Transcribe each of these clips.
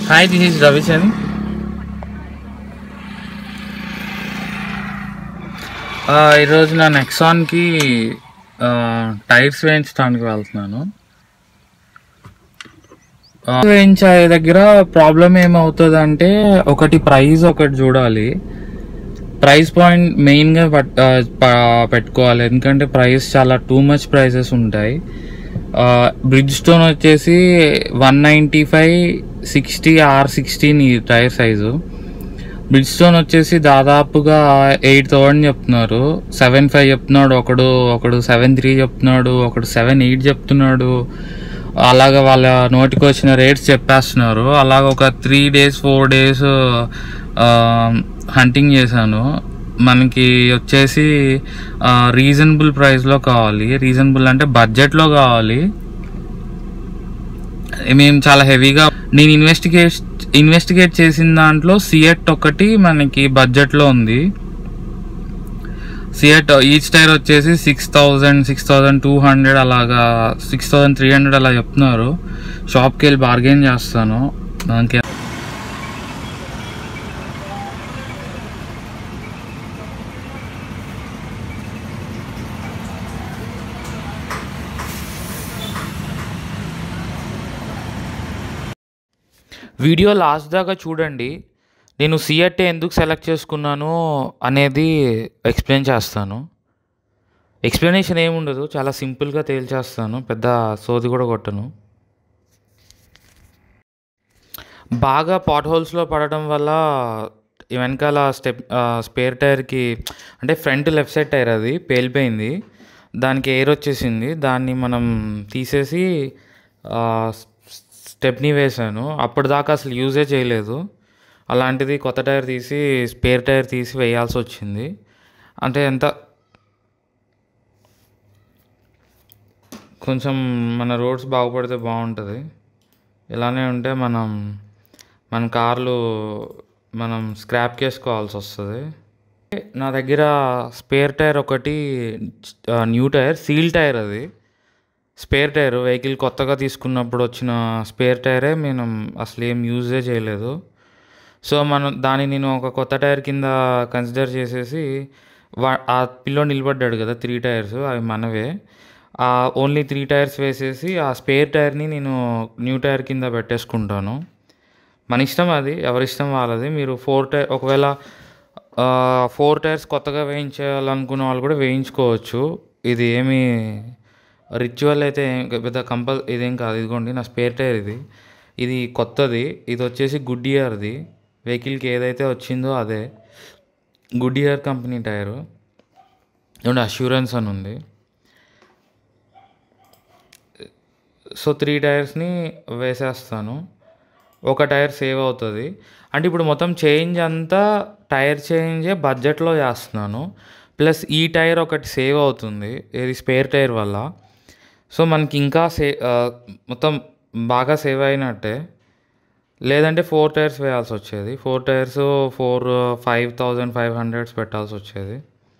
hi this is Ravichand ఈరోజు నా నెక్సాన్కి tyres వేయించడానికి వెళ్తున్నాను ఆ, వేయించే దగ్గర ప్రాబ్లం ఏమవుతుంది అంటే ఒకటి ప్రైస్ ఒకటి చూడాలి ప్రైస్ పాయింట్ మెయిన్గా పట్- ఆ, ప- పెట్టుకోవాలి ఎందుకంటే ప్రైస్ చాలా టూ మచ్ ప్రైసెస్ ఉంటాయి బ్రిడ్జ్ స్టోన్ వచ్చేసి one ninety five sixty R sixteen ఈ టైర్ సైజు బ్రిడ్జ్ స్టోన్ వచ్చేసి దాదాపుగా ఎయిట్ థౌసండ్ చెప్తున్నారు సెవెన్ ఫైవ్ చెప్తున్నాడు ఒకడు ఒకడు సెవెన్ త్రీ చెప్తున్నాడు ఒకడు సెవెన్ ఎయిట్ చెప్తున్నాడు అలాగ వాళ్ళ నోటికి వచ్చిన రేట్స్ చెప్పేస్తున్నారు అలాగ ఒక three days four days hunting చేశాను మనకి వచ్చేసి రీజనబుల్ ప్రైస్లో కావాలి రీజనబుల్ అంటే బడ్జెట్లో కావాలి మేము చాలా హెవీగా నేను ఇన్వెస్టిగేట్ ఇన్వెస్టిగేట్ చేసిన దాంట్లో సిఎట్ ఒకటి మనకి బడ్జెట్లో ఉంది సిఎట్ ఈచ్ టైర్ వచ్చేసి six thousand six thousand two hundred అలాగా సిక్స్ థౌజండ్ త్రీ హండ్రెడ్ అలా చెప్తున్నారు షాప్కి వెళ్ళి బార్గెన్ చేస్తాను దానికి వీడియో లాస్ట్ దాకా చూడండి నేను సిఎట్ ఎందుకు సెలెక్ట్ చేసుకున్నాను అనేది ఎక్స్ప్లెయిన్ చేస్తాను ఎక్స్ప్లెనేషన్ ఏముండదు చాలా సింపుల్గా తేల్చేస్తాను పెద్ద సోది కూడా కొట్టను బాగా పాట్ హోల్స్లో పడడం వల్ల ఈ వెనకాల స్టెప్ స్పేర్ టైర్కి అంటే ఫ్రంట్ లెఫ్ట్ సైడ్ టైర్ అది పేలిపోయింది దానికి ఎయిర్ వచ్చేసింది దాన్ని మనం తీసేసి ఆ, స్టెప్ని వేసాను అప్పటిదాకా అసలు యూజే చేయలేదు అలాంటిది కొత్త టైర్ తీసి స్పేర్ టైర్ తీసి వేయాల్సి వచ్చింది అంటే ఎంత కొంచెం మన రోడ్స్ బాగుపడితే బాగుంటుంది ఇలానే ఉంటే మనం మన కార్లు మనం స్క్రాప్ చేసుకోవాల్సి వస్తుంది నా దగ్గర స్పేర్ టైర్ ఒకటి ఆ, న్యూ టైర్ సీల్ టైర్ అది స్పేర్ టైర్ వెహికల్ కొత్తగా తీసుకున్నప్పుడు వచ్చిన స్పేర్ టైరే మనం అసలు ఏం యూజే చేయలేదు సో మనం దాన్ని నేను ఒక కొత్త టైర్ కింద కన్సిడర్ చేసేసి వా ఆ పిల్లో నిలబడ్డాడు కదా త్రీ టైర్స్ అవి మనవే ఆ ఓన్లీ త్రీ టైర్స్ వేసేసి ఆ స్పేర్ టైర్ని నేను న్యూ టైర్ కింద పెట్టేసుకుంటాను మన ఇష్టం అది ఎవరి ఇష్టం వాళ్ళది మీరు ఫోర్ టైర్ ఒకవేళ ఫోర్ టైర్స్ కొత్తగా వేయించాలనుకున్న వాళ్ళు కూడా వేయించుకోవచ్చు ఇది ఏమి రిచువల్ అయితే ఏం- పెద్ద కంపల్ ఇదేం కాదు ఇదిగోండి నా స్పేర్ టైర్ ఇది ఇది కొత్తది ఇది వచ్చేసి గుడ్ ఇయర్ది వెహికల్కి ఏదైతే వచ్చిందో అదే గుడ్ ఇయర్ కంపెనీ టైరు ఏమంటే అష్యూరెన్స్ అని ఉంది సో త్రీ టైర్స్ని వేసేస్తాను ఒక టైర్ సేవ్ అవుతుంది అంటే ఇప్పుడు మొత్తం చేంజ్ అంతా టైర్ చేంజే బడ్జెట్లో చేస్తున్నాను ప్లస్ ఈ టైర్ ఒకటి సేవ్ అవుతుంది ఇది స్పేర్ టైర్ వల్ల సో మనకి ఇంకా సే ఆ, మొత్తం బాగా సేవ్ అయినట్టే లేదంటే ఫోర్ టైర్స్ వేయాల్సి వచ్చేది four tyres four five thousand five hundreds పెట్టాల్సి వచ్చేది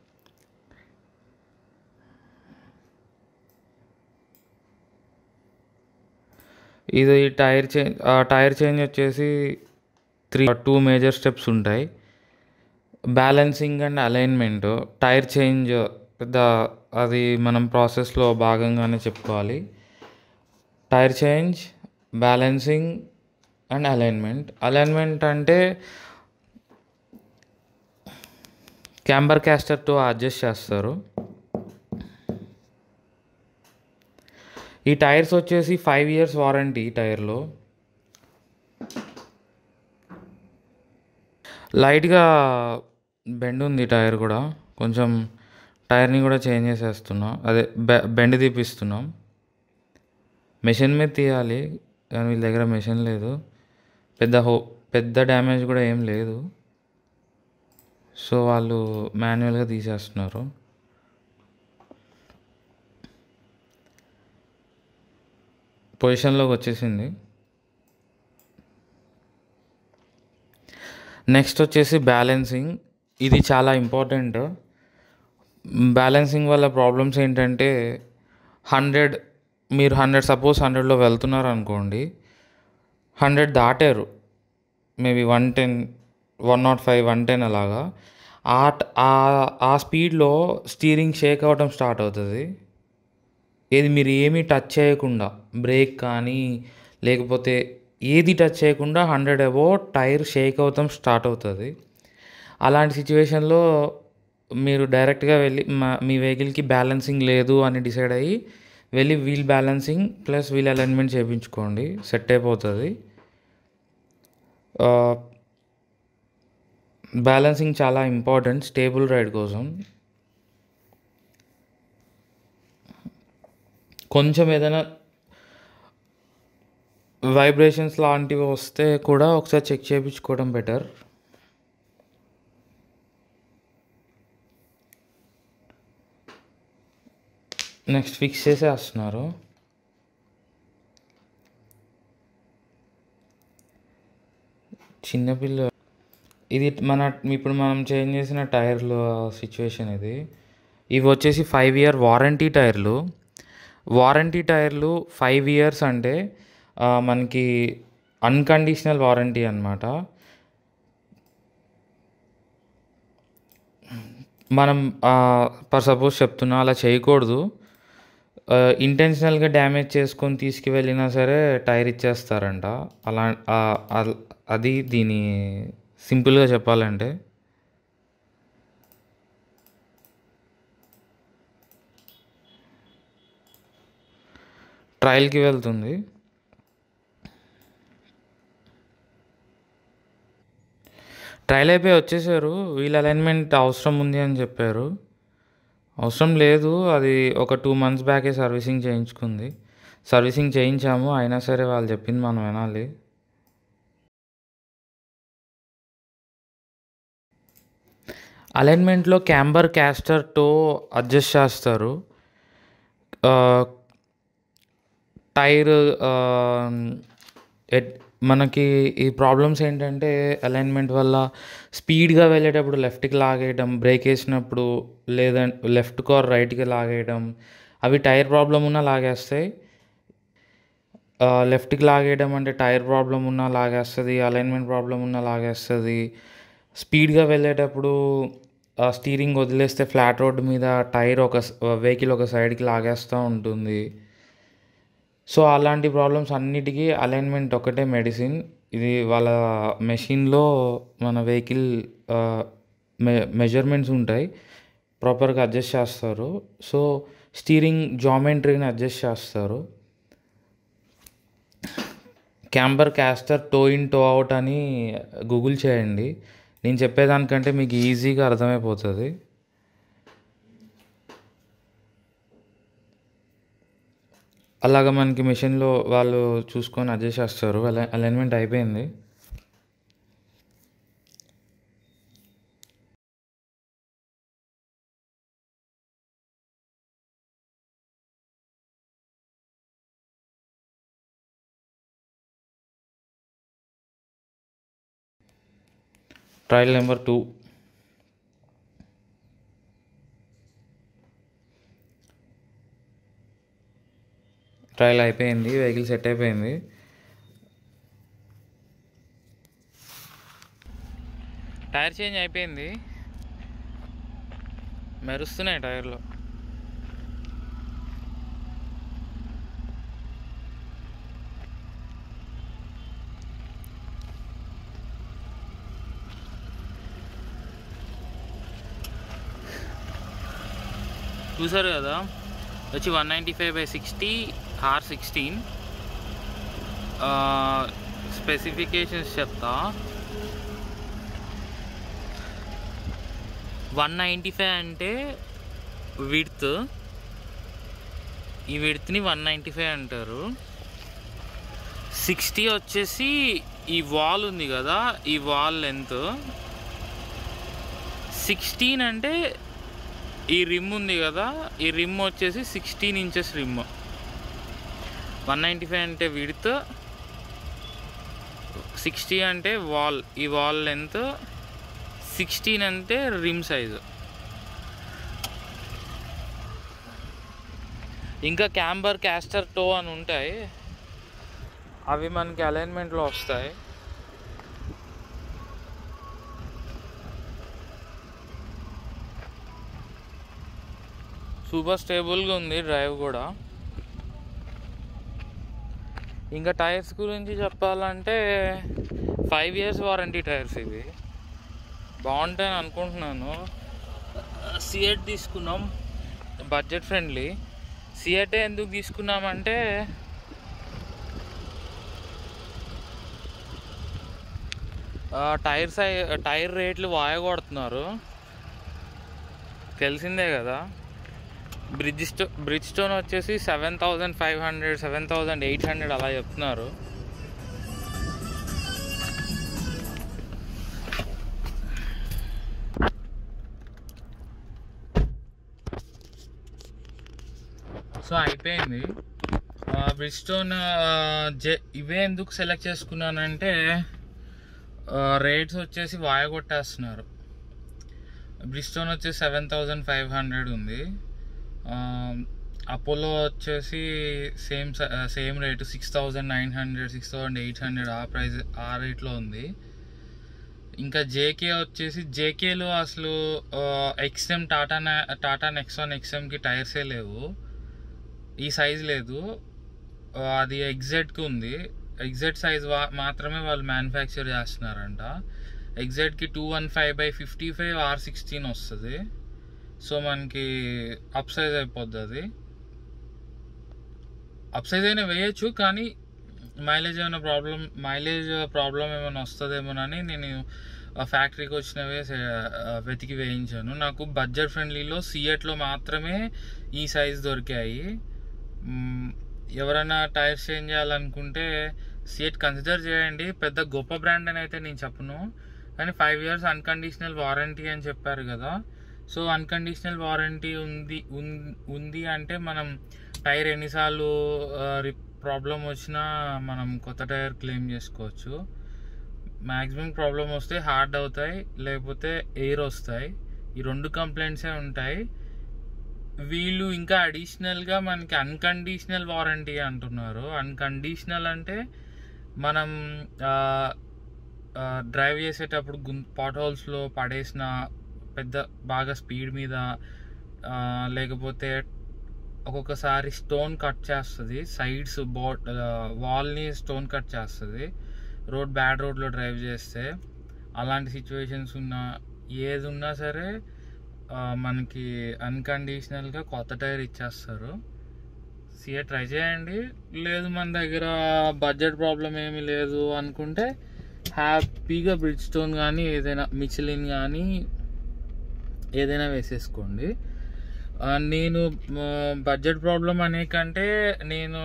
ఇది టైర్ చేంజ్ టైర్ చేంజ్ వచ్చేసి త్రీ టూ మేజర్ స్టెప్స్ ఉంటాయి balancing and alignment tyre change పెద్ద అది మనం ప్రాసెస్లో భాగంగానే చెప్పుకోవాలి tyre change balancing and alignment alignment అంటే క్యాంబర్ క్యాస్టర్తో అడ్జస్ట్ చేస్తారు ఈ టైర్స్ వచ్చేసి ఫైవ్ ఇయర్స్ వారంటీ ఈ టైర్లో లైట్గా బెండ్ ఉంది ఈ టైర్ కూడా కొంచెం టైర్ని కూడా చేంజ్ చేసేస్తున్నాం అదే బె బెండ్ తీపిస్తున్నాం మెషిన్ మీద తీయాలి కానీ వీళ్ళ దగ్గర మెషిన్ లేదు పెద్ద హో పెద్ద డ్యామేజ్ కూడా ఏం లేదు సో వాళ్ళు మాన్యువల్గా తీసేస్తున్నారు పొజిషన్లోకి వచ్చేసింది నెక్స్ట్ వచ్చేసి బ్యాలెన్సింగ్ ఇది చాలా ఇంపార్టెంట్ బ్యాలెన్సింగ్ వల్ల ప్రాబ్లమ్స్ ఏంటంటే హండ్రెడ్ మీరు హండ్రెడ్ సపోజ్ హండ్రెడ్లో వెళ్తున్నారు అనుకోండి హండ్రెడ్ దాటారు maybe one ten one nought five one ten అలాగా ఆ ట- ఆ- ఆ స్పీడ్లో స్టీరింగ్ షేక్ అవ్వడం స్టార్ట్ అవుతుంది ఏది మీరు ఏమీ టచ్ చేయకుండా బ్రేక్ కానీ లేకపోతే ఏది టచ్ చేయకుండా హండ్రెడ్ అబో టైర్ షేక్ అవుతాం స్టార్ట్ అవుతుంది అలాంటి సిచ్యువేషన్లో మీరు డైరెక్ట్గా వెళ్ళి మా- మీ వెహికల్కి బ్యాలెన్సింగ్ లేదు అని డిసైడ్ అయ్యి వెళ్ళి wheel balancing plus wheel alignment చేయించుకోండి సెట్ అయిపోతుంది బ్యాలెన్సింగ్ చాలా ఇంపార్టెంట్ స్టేబుల్ రైడ్ కోసం కొంచెం ఏదైనా వైబ్రేషన్స్ లాంటివి వస్తే కూడా ఒకసారి చెక్ చేయించుకోవడం బెటర్ నెక్స్ట్ ఫిక్స్ చేసేస్తున్నారు చిన్నపిల్ల ఇది మన ఇప్పుడు మనం చేంజ్ చేసిన టైర్లు సిచ్యువేషన్ ఇది ఇవి వచ్చేసి ఫైవ్ ఇయర్ వారంటీ టైర్లు వారంటీ టైర్లు ఫైవ్ ఇయర్స్ అంటే ఆ, మనకి అన్కండిషనల్ వారంటీ అనమాట మనం పర్ సపోజ్ చెప్తున్నా అలా చేయకూడదు ఇంటెన్షనల్గా డ్యామేజ్ చేసుకొని తీసుకువెళ్ళినా సరే టైర్ ఇచ్చేస్తారంట అలా ఆ, అల్- అది దీని సింపుల్గా చెప్పాలంటే ట్రయల్కి వెళ్తుంది ట్రయల్ అయిపోయి వచ్చేసారు వీల్ అలైన్మెంట్ అవసరం ఉంది అని చెప్పారు అవసరం లేదు అది ఒక టూ మంత్స్ బ్యాకే సర్వీసింగ్ చేయించుకుంది సర్వీసింగ్ చేయించాము అయినా సరే వాళ్ళు చెప్పింది మనం వినాలి అలైన్మెంట్లో క్యాంబర్ క్యాస్టర్ టో అడ్జస్ట్ చేస్తారు ఆ, టైర్ ఆ, ఎట్- మనకి ఈ ప్రాబ్లమ్స్ ఏంటంటే అలైన్మెంట్ వల్ల స్పీడ్గా వెళ్ళేటప్పుడు లెఫ్ట్కి లాగేయడం బ్రేక్ వేసినప్పుడు లేదా లెఫ్ట్ కార్ రైట్కి లాగేయడం అవి టైర్ ప్రాబ్లం ఉన్నా లాగేస్తాయి ఆ, లెఫ్ట్కి లాగేయడం అంటే టైర్ ప్రాబ్లం ఉన్నా లాగేస్తుంది అలైన్మెంట్ ప్రాబ్లం ఉన్నా లాగేస్తుంది స్పీడ్గా వెళ్ళేటప్పుడు ఆ స్టీరింగ్ వదిలేస్తే ఫ్లాట్ రోడ్ మీద టైర్ ఒక వెహికల్ ఒక సైడ్కి లాగేస్తూ ఉంటుంది సో అలాంటి ప్రాబ్లమ్స్ అన్నిటికీ అలైన్మెంట్ ఒకటే మెడిసిన్ ఇది వాళ్ళ మెషిన్లో మన వెహికల్ మె మెజర్మెంట్స్ ఉంటాయి ప్రాపర్గా అడ్జస్ట్ చేస్తారు సో స్టీరింగ్ జామెంట్రీని అడ్జస్ట్ చేస్తారు camber caster toe in toe out అని గూగుల్ చేయండి నేను చెప్పేదానికంటే మీకు ఈజీగా అర్థమైపోతుంది అలాగ మనకి మిషన్లో వాళ్ళు చూసుకొని అడ్జస్ట్ చేస్తారు అలై అలైన్మెంట్ అయిపోయింది ట్రయల్ నెంబర్ టూ ట్రయల్ అయిపోయింది వెహికల్ సెట్ అయిపోయింది టైర్ చేంజ్ అయిపోయింది మెరుస్తున్నాయి టైర్లు చూసారు కదా వచ్చి one ninety five by sixty R sixteen specifications చెప్తా వన్ నైంటీ ఫైవ్ అంటే విడ్త్ ఈ విడ్త్ని వన్ నైంటీ ఫైవ్ అంటారు సిక్స్టీ వచ్చేసి ఈ వాల్ ఉంది కదా ఈ వాల్ లెంత్ సిక్స్టీన్ అంటే ఈ రిమ్ ఉంది కదా ఈ రిమ్ వచ్చేసి sixteen inches rim one ninety five అంటే విడ్త్ సిక్స్టీ అంటే వాల్ ఈ వాల్ లెంత్ సిక్స్టీన్ అంటే రిమ్ సైజు ఇంకా క్యాంబర్ క్యాస్టర్ టో అని ఉంటాయి అవి మనకి అలైన్మెంట్లో వస్తాయి సూపర్ స్టేబుల్గా ఉంది డ్రైవ్ కూడా ఇంకా టైర్స్ గురించి చెప్పాలంటే ఫైవ్ ఇయర్స్ వారంటీ టైర్స్ ఇవి బాగుంటాయని అనుకుంటున్నాను సిఎట్ తీసుకున్నాం బడ్జెట్ ఫ్రెండ్లీ సిఎట్ ఎందుకు తీసుకున్నామంటే ఆ, టైర్ సై టైర్ రేట్లు వాయ కొడుతున్నారు తెలిసిందే కదా బ్రిడ్జ్ స్టో బ్రిడ్జ్ స్టోన్ వచ్చేసి seven thousand five hundred seven thousand eight hundred అలా చెప్తున్నారు సో అయిపోయింది బ్రిడ్జ్ స్టోన్ జే ఇవే ఎందుకు సెలెక్ట్ చేసుకున్నానంటే రేట్స్ వచ్చేసి వాయ కొట్టేస్తున్నారు బ్రిస్టోన్ వచ్చేసి సెవెన్ థౌజండ్ ఫైవ్ హండ్రెడ్ ఉంది అపోలో వచ్చేసి same same rate six thousand nine hundred six thousand eight hundred ఆ ప్రైస్ ఆ రేట్లో ఉంది ఇంకా జేకే వచ్చేసి జేకేలో అసలు ఎక్స్ఎం టాటా టాటా నెక్సాన్ ఎక్స్ఎంకి టైర్సే లేవు ఈ సైజ్ లేదు ఆ, అది ఎగ్జాక్ట్కి ఉంది ఎగ్జాక్ట్ సైజ్ మాత్రమే వాళ్ళు మ్యానుఫ్యాక్చర్ చేస్తున్నారంట ఎగ్జాక్ట్కి two one five by fifty five R sixteen వస్తుంది సో మనకి అప్ సైజ్ అయిపోద్ది అది అప్ సైజ్ అయినా వేయచ్చు కానీ మైలేజ్ ఏమైనా ప్రాబ్లం మైలేజ్ ప్రాబ్లం ఏమైనా వస్తుందేమోనని నేను ఫ్యాక్టరీకి వచ్చినవే సే- ఆ, వెతికి వేయించాను నాకు బడ్జెట్ ఫ్రెండ్లీలో సిఎట్లో మాత్రమే ఈ సైజ్ దొరికాయి మ్మ్, ఎవరైనా టైర్స్ చేంజ్ చేయాలనుకుంటే సిఎట్ కన్సిడర్ చేయండి పెద్ద గొప్ప బ్రాండ్ అని అయితే నేను చెప్పను కానీ ఫైవ్ ఇయర్స్ అన్కండిషనల్ వారంటీ అని చెప్పారు కదా సో అన్కండిషనల్ వారంటీ ఉంది ఉన్- ఉంది అంటే మనం టైర్ ఎన్నిసార్లు ప్రాబ్లం వచ్చినా మనం కొత్త టైర్ క్లెయిమ్ చేసుకోవచ్చు మ్యాక్సిమం ప్రాబ్లం వస్తే హార్డ్ అవుతాయి లేకపోతే ఎయిర్ వస్తాయి ఈ రెండు కంప్లైంట్సే ఉంటాయి వీళ్ళు ఇంకా అడిషనల్గా మనకి అన్కండిషనల్ వారంటీ అంటున్నారు అన్కండిషనల్ అంటే మనం డ్రైవ్ చేసేటప్పుడు గుం పాట్ హోల్స్లో పడేసిన పెద్ద బాగా స్పీడ్ మీద ఆ, లేకపోతే ఒక్కొక్కసారి స్టోన్ కట్ చేస్తుంది సైడ్స్ బాట్ వాల్ని స్టోన్ కట్ చేస్తుంది రోడ్ బ్యాడ్ రోడ్లో డ్రైవ్ చేస్తే అలాంటి సిచ్యువేషన్స్ ఉన్నా ఏది ఉన్నా సరే ఆ, మనకి అన్కండిషనల్గా కొత్త టైర్ ఇచ్చేస్తారు సిఏ ట్రై చేయండి లేదు మన దగ్గర బడ్జెట్ ప్రాబ్లం ఏమీ లేదు అనుకుంటే హ్యాపీగా బ్రిడ్జ్ స్టోన్ కానీ ఏదైనా మిచిలిన్ కానీ ఏదైనా వేసేసుకోండి ఆ, నేను బడ్జెట్ ప్రాబ్లం అనే కంటే నేను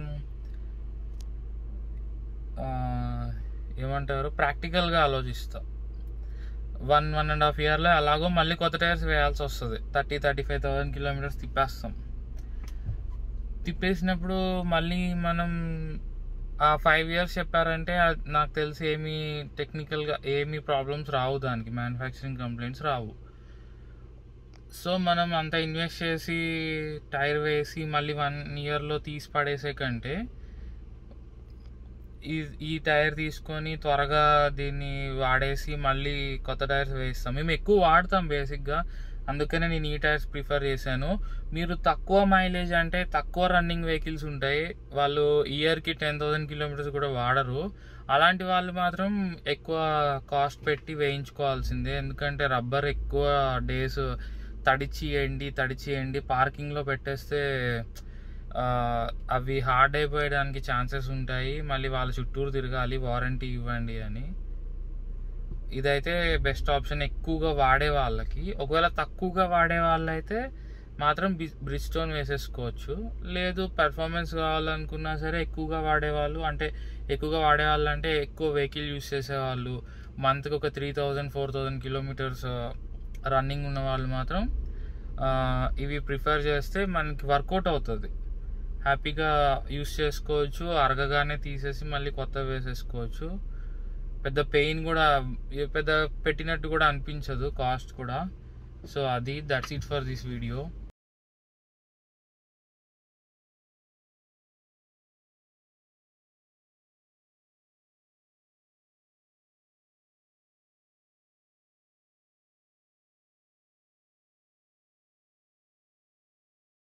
ఆ, ఏమంటారు ప్రాక్టికల్గా ఆలోచిస్తా వన్ వన్ అండ్ హాఫ్ ఇయర్లో అలాగో మళ్ళీ కొత్త టైర్స్ వేయాల్సి వస్తుంది thirty thirty five thousand kilometres తిప్పేస్తాం తిప్పేసినప్పుడు మళ్ళీ మనం ఆ ఫైవ్ ఇయర్స్ చెప్పారంటే అది నాకు తెలిసి ఏమీ టెక్నికల్గా ఏమీ ప్రాబ్లమ్స్ రావు దానికి మ్యానుఫ్యాక్చరింగ్ కంప్లైంట్స్ రావు సో మనం అంత ఇన్వెస్ట్ చేసి టైర్ వేసి మళ్ళీ వన్ ఇయర్లో తీసి పడేసే కంటే ఈ ఈ టైర్ తీసుకొని త్వరగా దీన్ని వాడేసి మళ్ళీ కొత్త టైర్స్ వేస్తాం మేము ఎక్కువ వాడతాం బేసిక్గా అందుకనే నేను ఈ టైర్స్ ప్రిఫర్ చేశాను మీరు తక్కువ మైలేజ్ అంటే తక్కువ రన్నింగ్ వెహికల్స్ ఉంటాయి వాళ్ళు ఇయర్కి టెన్ థౌసండ్ కిలోమీటర్స్ కూడా వాడరు అలాంటి వాళ్ళు మాత్రం ఎక్కువ కాస్ట్ పెట్టి వేయించుకోవాల్సిందే ఎందుకంటే రబ్బర్ ఎక్కువ డేస్ తడిచి ఎండి తడిచి ఎండి పార్కింగ్లో పెట్టేస్తే ఆ, అవి హార్డ్ అయిపోయడానికి ఛాన్సెస్ ఉంటాయి మళ్ళీ వాళ్ళ చుట్టూరు తిరగాలి వారంటీ ఇవ్వండి అని ఇదైతే బెస్ట్ ఆప్షన్ ఎక్కువగా వాడే వాళ్ళకి ఒకవేళ తక్కువగా వాడే వాళ్ళైతే మాత్రం బ్రిడ్జ్ స్టోన్ వేసేసుకోవచ్చు లేదు పెర్ఫార్మెన్స్ కావాలనుకున్నా సరే ఎక్కువగా వాడేవాళ్ళు అంటే ఎక్కువగా వాడేవాళ్ళు అంటే ఎక్కువ వెహికల్ యూస్ చేసేవాళ్ళు మంత్కి ఒక three thousand four thousand kilometres running ఉన్న వాళ్ళు మాత్రం ఆ, ఇవి ప్రిఫర్ చేస్తే మనకి వర్కౌట్ అవుతుంది హ్యాపీగా యూస్ చేసుకోవచ్చు అరగగానే తీసేసి మళ్ళీ కొత్త వేసేసుకోవచ్చు పెద్ద పెయిన్ కూడా ఏ పెద్ద పెట్టినట్టు కూడా అనిపించదు కాస్ట్ కూడా సో అది that's it for this video